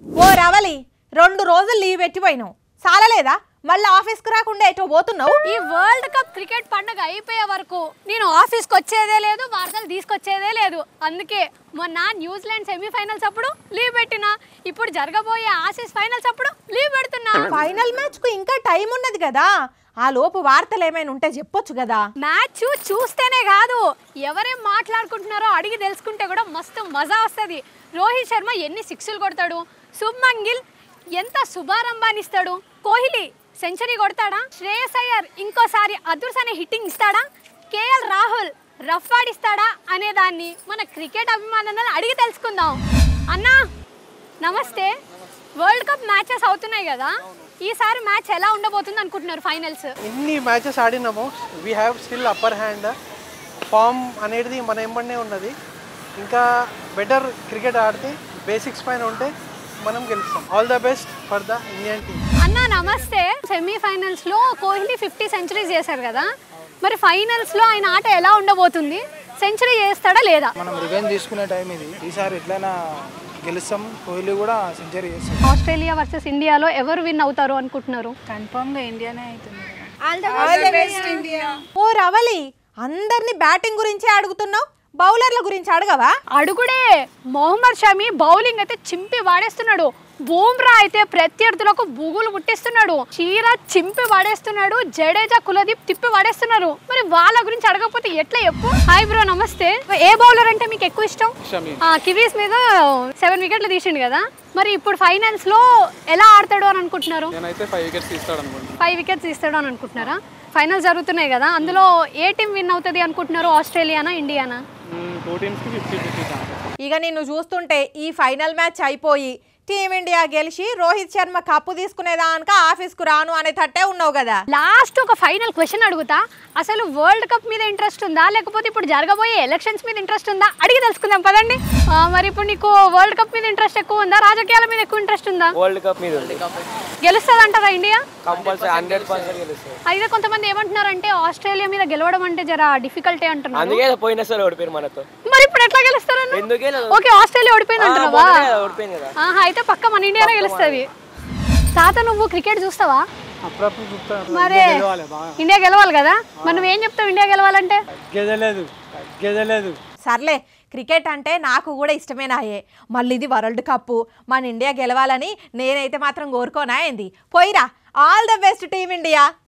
ఓ రవలి రెండు రోజులు లీవ్ పెట్టిపోయినావు చాలలేదా మళ్ళీ ఆఫీస్కి రాకుండా ఎటో పోతున్నావు ఈ వరల్డ్ కప్ క్రికెట్ పండుగ అయిపోయే వరకు నేను ఆఫీస్కి వచ్చేదే లేదు వార్తలు తీసుకొచ్చేదే లేదు అందుకే మొన్న న్యూజిలాండ్ సెమీఫైనల్స్ అప్పుడు లీవ్ పెట్టినా ఇప్పుడు జరగబోయే ఆసీస్ ఫైనల్స్ అప్పుడు లీవ్ పెడుతున్నా ఫైనల్ మ్యాచ్కు ఇంకా టైం ఉన్నది కదా ఆ లోపు వార్తలు ఏమైనా ఉంటే చెప్పొచ్చు కదా మ్యాచ్ చూస్తేనే కాదు ఎవరేం మాట్లాడుకుంటున్నారో అడిగి తెలుసుకుంటే కూడా మస్తు మజా వస్తుంది రోహిత్ శర్మ ఎన్ని సిక్స్లు కొడతాడు శుభ్మన్ గిల్ ఎంత శుభారంభాన్నిస్తాడు కోహ్లీ సెంచరీ కొడతాడా శ్రేయస్ అయ్యర్ ఇంకోసారి అదుర్స్ అనే హిట్టింగ్ ఇస్తాడా కేఎల్ రాహుల్ రఫ్ ఆడిస్తాడా అనే దాన్ని మన క్రికెట్ అభిమానులను అడిగి తెలుసుకుందాం అన్నా నమస్తే వరల్డ్ కప్ మ్యాచెస్ అవుతున్నాయి కదా ఈసారి మ్యాచ్ ఎలా ఉండబోతుంది అనుకుంటున్నారు ఫైనల్స్ ఎన్ని మ్యాచెస్ ఆడినామో we have still upper hand form అనేది మన ఎంబడినే ఉన్నది ఇంకా బెటర్ క్రికెట్ ఆడితే బేసిక్స్ పైన ఉంటే మనం గెలుస్తాం all the best for the Indian team అన్న నమస్తే సెమీఫైనల్స్ లో కోహ్లీ ఫిఫ్టీ సెంచరీస్ చేశారు కదా మరి ఫైనల్స్ లో ఆయన ఆట ఎలా ఉండబోతుంది సెంచరీ చేస్తాడా లేదా మనం రివెంజ్ తీసుకునే టైం ఇది ఈసారి ఎట్లయినా గెలుస్తాం కోహ్లీ కూడా సెంచరీ చేస్తాం ఆస్ట్రేలియా వర్సెస్ ఇండియాలో ఎవరు విన్ అవుతారు అనుకుంటున్నారు కన్ఫర్మ్గా ఇండియానే అవుతుంది ఓ రవలి అందరినీ బ్యాటింగ్ గురించే అడుగుతున్నావు బౌలర్ల గురించి అడగవా అడుగుడే మొహమ్మద్ షమి బౌలింగ్ అయితే చింపి వాడేస్తున్నాడు బూమ్రా అయితే ప్రత్యర్థులకు బుగులు పుట్టిస్తున్నాడు చీర చింపి వాడేస్తున్నాడు జడేజా కులదీప్ తిప్పి వాడేస్తున్నారు మరి వాళ్ళ గురించి అడగకపోతే ఎట్లా చెప్పు హాయ్ బ్రో నమస్తే ఏ బౌలర్ అంటే మీకు ఎక్కువ ఇష్టం ఆ, కివీస్ మీద సెవెన్ వికెట్లు తీసిండు కదా మరి ఇప్పుడు ఫైనల్స్ లో ఎలా ఆడతాడు అని అనుకుంటున్నారు నేనైతే ఫైవ్ వికెట్స్ తీస్తాడు అనుకుంటున్నాను ఫైవ్ వికెట్స్ తీస్తాడు అని అనుకుంటున్నారా ఫైనల్స్ జరుగుతున్నాయి కదా అందులో ఏ టీం విన్ అవుతుంది అనుకుంటున్నారు ఆస్ట్రేలియానా ఇండియానా టూ టీమ్స్కి ఫిఫ్టీ ఫిఫ్టీ ఛాన్స్ ఇక నిన్ను చూస్తుంటే ఈ ఫైనల్ మ్యాచ్ అయిపోయి టీమిండియా గెలిచి రోహిత్ శర్మ కప్పు తీసుకునేదానిక ఆఫీస్కు రాను అనే తట్టే ఉన్నావు కదా లాస్ట్ ఒక ఫైనల్ క్వశ్చన్ అడుగుతా అసలు వరల్డ్ కప్ మీద ఇంట్రెస్ట్ ఉందా లేకపోతే ఇప్పుడు జరగబోయే ఎలక్షన్స్ మీద ఇంట్రెస్ట్ ఉందా అడిగి తెలుసుకుందాం పదండి ఆ, మరి ఇప్పుడు నీకు వరల్డ్ కప్ మీద ఇంట్రెస్ట్ ఎక్కువ ఉందా రాజకీయాల మీద ఎక్కువ ఇంట్రెస్ట్ ఉందా వరల్డ్ కప్ మీద ఉంది గెలుస్తుంది అంటారా ఇండియా కంపల్సరీ హండ్రెడ్ పర్సెంట్ గెలుస్తుంది అయితే కొంతమంది ఏమంటున్నారంటే ఆస్ట్రేలియా మీద గెలవడం అంటే జర డిఫికల్టీ అంటున్నారు అందుకే పోయిన సార్ ఓడిపోయారు మనతో మరి ఇప్పుడు ఎట్లా గెలుస్తారు ఎందుకే ఓకే ఆస్ట్రేలియా ఓడిపోయింది అంటున్నావా మొన్ననే కదా ఓడిపోయింది కదా ఆహా అయితే పక్క మన ఇండియానే గెలుస్తుంది తాత నువ్వు క్రికెట్ చూస్తావా అప్పుడప్పుడు చూస్తాను మరి ఇండియా గెలవాలి కదా మరి నువ్వేం చెప్తావు ఇండియా గెలవాలంటే గెదలేదు గెదలేదు సర్లే క్రికెట్ అంటే నాకు కూడా ఇష్టమేనాయే మళ్ళీ ఇది వరల్డ్ కప్పు మన ఇండియా గెలవాలని నేనైతే మాత్రం కోరుకోనా ఏంది పోయిరా all the best team India